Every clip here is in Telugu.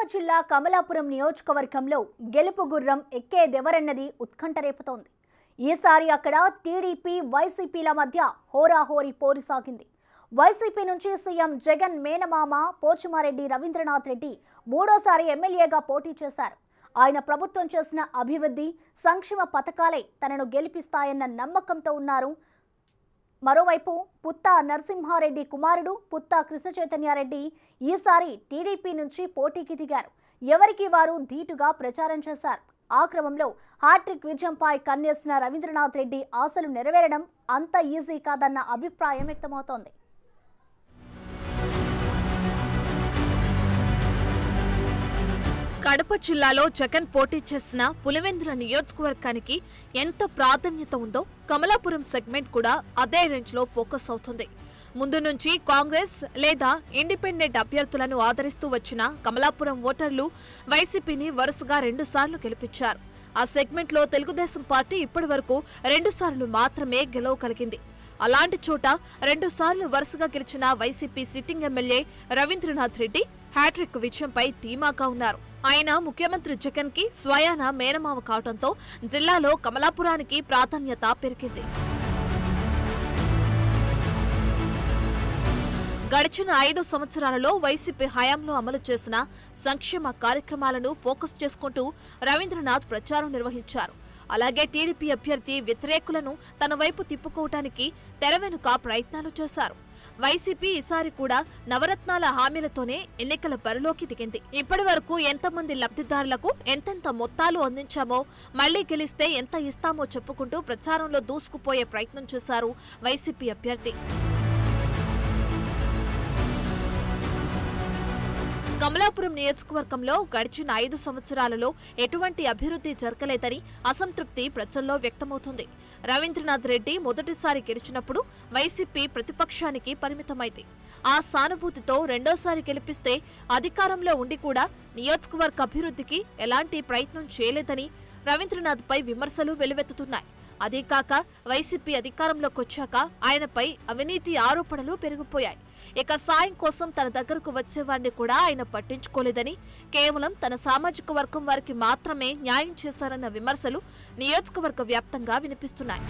జిల్లా కమలాపురం నియోజకవర్గంలో గెలుపు గుర్రం ఎక్కేదెవరన్నది ఉత్కంఠ రేపుతోంది ఈసారి అక్కడ టీడీపీ వైసీపీల మధ్య హోరాహోరీ పోరు సాగింది వైసీపీ నుంచి సీఎం జగన్ మేనమామ పోచిమారెడ్డి రవీంద్రనాథ్ రెడ్డి మూడోసారి ఎమ్మెల్యేగా పోటీ చేశారు ఆయన ప్రభుత్వం చేసిన అభివృద్ధి సంక్షేమ పథకాలే తనను గెలిపిస్తాయన్న నమ్మకంతో ఉన్నారు మరోవైపు పుత్తా నరసింహారెడ్డి కుమారుడు పుత్తా కృష్ణ చైతన్యారెడ్డి ఈసారి టీడీపీ నుంచి పోటీకి దిగారు ఎవరికి వారు ధీటుగా ప్రచారం చేశారు ఆ క్రమంలో హ్యాట్రిక్ విజయంపై కన్నేసిన రవీంద్రనాథ్ రెడ్డి ఆశలు నెరవేరడం అంత ఈజీ కాదన్న అభిప్రాయం వ్యక్తమవుతోంది కడప జిల్లాలో జగన్ పోటీ చేసిన పులివెందుల నియోజకవర్గానికి ఎంత ప్రాధాన్యత ఉందో కమలాపురం సెగ్మెంట్ కూడా అదే రేంజ్లో ఫోకస్ అవుతుంది ముందు నుంచి కాంగ్రెస్ లేదా ఇండిపెండెంట్ అభ్యర్థులను ఆదరిస్తూ వచ్చిన కమలాపురం ఓటర్లు వైసీపీని వరుసగా రెండుసార్లు గెలిపించారు ఆ సెగ్మెంట్లో తెలుగుదేశం పార్టీ ఇప్పటి వరకు రెండుసార్లు మాత్రమే గెలవగలిగింది అలాంటి చోట రెండుసార్లు వరుసగా గెలిచిన YCP sitting MLA Ravindranath Reddy hat trick విజయంపై ధీమాగా ఉన్నారు ఆయన ముఖ్యమంత్రి జగన్ కి స్వయాన మేనమామ కావడంతో జిల్లాలో కమలాపురానికి ప్రాధాన్యత పెరిగింది గడిచిన ఐదు సంవత్సరాలలో వైసీపీ హయాంలో అమలు చేసిన సంక్షేమ కార్యక్రమాలను ఫోకస్ చేసుకుంటూ రవీంద్రనాథ్ ప్రచారం నిర్వహించారు అలాగే టీడీపీ అభ్యర్థి వ్యతిరేకులను తన వైపు తిప్పుకోవటానికి తెర వెనుక ప్రయత్నాలు చేశారు వైసీపీ ఈసారి కూడా నవరత్నాల హామీలతోనే ఎన్నికల బరిలోకి దిగింది ఇప్పటి వరకు ఎంతమంది లబ్ధిదారులకు ఎంతెంత మొత్తాలు అందించామో మళ్లీ గెలిస్తే ఎంత ఇస్తామో చెప్పుకుంటూ ప్రచారంలో దూసుకుపోయే ప్రయత్నం చేశారు వైసీపీ అభ్యర్థి కమలాపురం నియోజకవర్గంలో గడిచిన ఐదు సంవత్సరాలలో ఎటువంటి అభివృద్ధి జరగలేదని అసంతృప్తి ప్రజల్లో వ్యక్తమవుతుంది రవీంద్రనాథ్ రెడ్డి మొదటిసారి గెలిచినప్పుడు వైసీపీ ప్రతిపక్షానికి పరిమితమైంది ఆ సానుభూతితో రెండోసారి గెలిపిస్తే అధికారంలో ఉండి కూడా నియోజకవర్గ అభివృద్ధికి ఎలాంటి ప్రయత్నం చేయలేదని రవీంద్రనాథ్పై విమర్శలు వెలువెత్తుతున్నాయి అదే కాక వైసీపీ అధికారంలోకి వచ్చాక ఆయనపై అవినీతి ఆరోపణలు పెరిగిపోయాయి ఇక సాయం కోసం తన దగ్గరకు వచ్చేవారిని కూడా ఆయన పట్టించుకోలేదని కేవలం తన సామాజిక వర్గం వారికి మాత్రమే న్యాయం చేశారన్న విమర్శలు నియోజకవర్గ వ్యాప్తంగా వినిపిస్తున్నాయి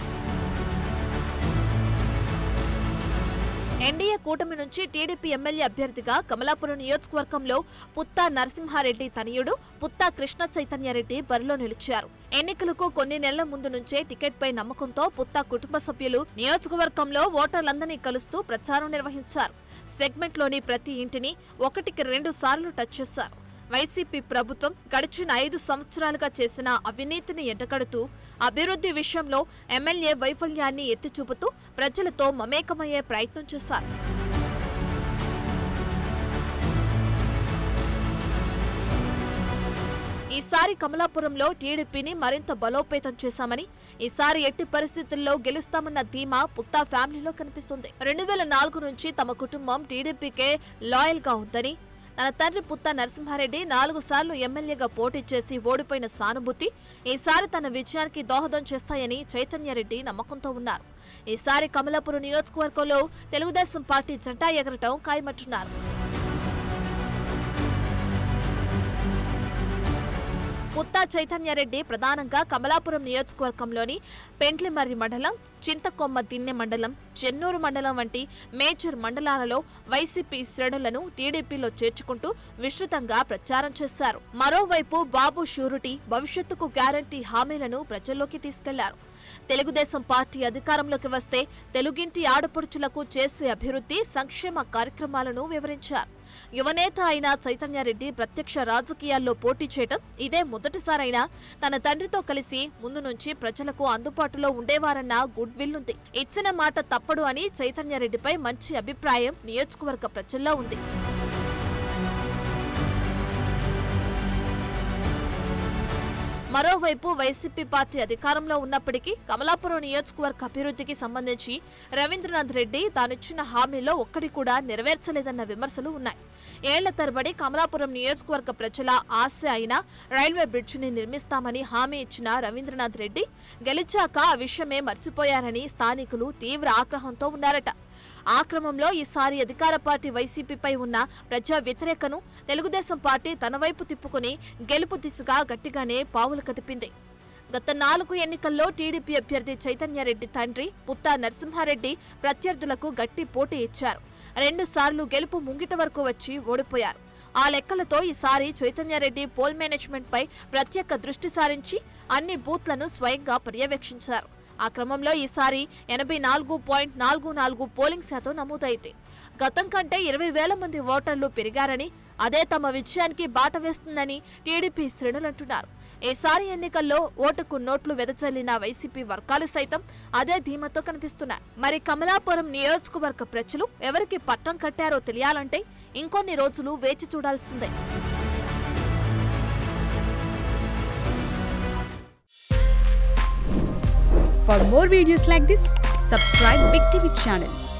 ఎన్డీఏ కూటమి నుంచి టీడీపీ ఎమ్మెల్యే అభ్యర్థిగా కమలాపురం నియోజకవర్గంలో పుత్తా నరసింహారెడ్డి తనయుడు పుత్తా కృష్ణ చైతన్యారెడ్డి బరిలో నిలిచారు ఎన్నికలకు కొన్ని నెలల ముందు నుంచే టికెట్పై నమ్మకంతో పుత్తా కుటుంబ సభ్యులు నియోజకవర్గంలో ఓటర్లందరినీ కలుస్తూ ప్రచారం నిర్వహించారు సెగ్మెంట్లోని ప్రతి ఇంటిని ఒకటికి రెండు సార్లు టచ్ చేశారు వైసీపీ ప్రభుత్వం గడిచిన ఐదు సంవత్సరాలుగా చేసిన అవినీతిని ఎంటకడుతూ అభివృద్ధి విషయంలో ఎమ్మెల్యే వైఫల్యాన్ని ఎత్తిచూపుతూ ప్రజలతో మమేకమయ్యే ప్రయత్నం చేశారు ఈసారి కమలాపురంలో టీడీపీని మరింత బలోపేతం చేశామని ఈసారి ఎట్టి పరిస్థితుల్లో గెలుస్తామన్న ధీమా పుత్తా ఫ్యామిలీలో కనిపిస్తుంది రెండు వేల నాలుగు నుంచి తమ కుటుంబం టీడీపీకే లాయల్ గా ఉందని తన తండ్రి పుత్త నరసింహారెడ్డి నాలుగు సార్లు ఎమ్మెల్యేగా పోటీ చేసి ఓడిపోయిన సానుభూతి ఈసారి తన విజయానికి దోహదం చేస్తాయని చైతన్యరెడ్డి నమ్మకంతో ఉన్నారు ఈసారి కమలాపురం నియోజకవర్గంలో తెలుగుదేశం పార్టీ జెండా ఎగరటం ఖాయమంటున్నారు పుత్తా చైతన్యారెడ్డి ప్రధానంగా కమలాపురం నియోజకవర్గంలోని పెంట్లిమర్రి మండలం చింతకొమ్మ దిన్నె మండలం చెన్నూరు మండలం వంటి మేజర్ మండలాలలో వైసీపీ శ్రేణులను టీడీపీలో చేర్చుకుంటూ విస్తృతంగా ప్రచారం చేశారు మరోవైపు బాబు షూరిటీ భవిష్యత్తుకు గ్యారంటీ హామీలను ప్రజల్లోకి తీసుకెళ్లారు తెలుగుదేశం పార్టీ అధికారంలోకి వస్తే తెలుగింటి ఆడపడుచులకు చేసే అభివృద్ధి సంక్షేమ కార్యక్రమాలను వివరించారు యువనేత అయిన చైతన్యారెడ్డి ప్రత్యక్ష రాజకీయాల్లో పోటీ చేయడం ఇదే మొదటిసారైనా తన తండ్రితో కలిసి ముందు నుంచి ప్రజలకు అందుబాటులో ఉండేవారన్న గుడ్ విల్ ఉంది ఇచ్చిన మాట తప్పడు అని చైతన్యారెడ్డిపై మంచి అభిప్రాయం నియోజకవర్గ ప్రజల్లో ఉంది మరోవైపు వైసీపీ పార్టీ అధికారంలో ఉన్నప్పటికీ కమలాపురం నియోజకవర్గ అభివృద్ధికి సంబంధించి రవీంద్రనాథ్ రెడ్డి తానిచ్చిన హామీలో ఒక్కటి కూడా నెరవేర్చలేదన్న విమర్శలు ఉన్నాయి ఏళ్ల తరబడి కమలాపురం నియోజకవర్గ ప్రజల ఆశ అయిన రైల్వే బ్రిడ్జిని నిర్మిస్తామని హామీ ఇచ్చిన రవీంద్రనాథ్ రెడ్డి గెలిచాక ఆ విషయమే మర్చిపోయారని స్థానికులు తీవ్ర ఆగ్రహంతో ఉన్నారట ఆ క్రమంలో ఈసారి అధికార పార్టీ వైసీపీపై ఉన్న ప్రజా వ్యతిరేకను తెలుగుదేశం పార్టీ తన వైపు తిప్పుకుని గెలుపు దిశగా గట్టిగానే పావులు కదిపింది గత నాలుగు ఎన్నికల్లో టీడీపీ అభ్యర్థి చైతన్యారెడ్డి తండ్రి పుత్తా నరసింహారెడ్డి ప్రత్యర్థులకు గట్టి పోటీ ఇచ్చారు రెండు సార్లు గెలుపు ముంగిట వరకు వచ్చి ఓడిపోయారు ఆ లెక్కలతో ఈసారి చైతన్యారెడ్డి పోల్ మేనేజ్మెంట్ పై ప్రత్యేక దృష్టి సారించి అన్ని బూత్లను స్వయంగా పర్యవేక్షించారు ఆ క్రమంలో ఈసారి ఎనభై నాలుగు పాయింట్ నాలుగు నాలుగు పోలింగ్ శాతం నమోదైంది గతం కంటే ఇరవై వేల మంది ఓటర్లు పెరిగారని అదే తమ విజయానికి బాట వేస్తుందని టీడీపీ శ్రేణులు అంటున్నారు ఈసారి ఎన్నికల్లో ఓటుకు నోట్లు వెదజల్లిన వైసీపీ వర్గాలు సైతం అదే ధీమతో కనిపిస్తున్నాయి మరి కమలాపురం నియోజకవర్గ ప్రజలు ఎవరికి పట్టం కట్టారో తెలియాలంటే ఇంకొన్ని రోజులు వేచి చూడాల్సిందే For more videos like this, subscribe Big TV channel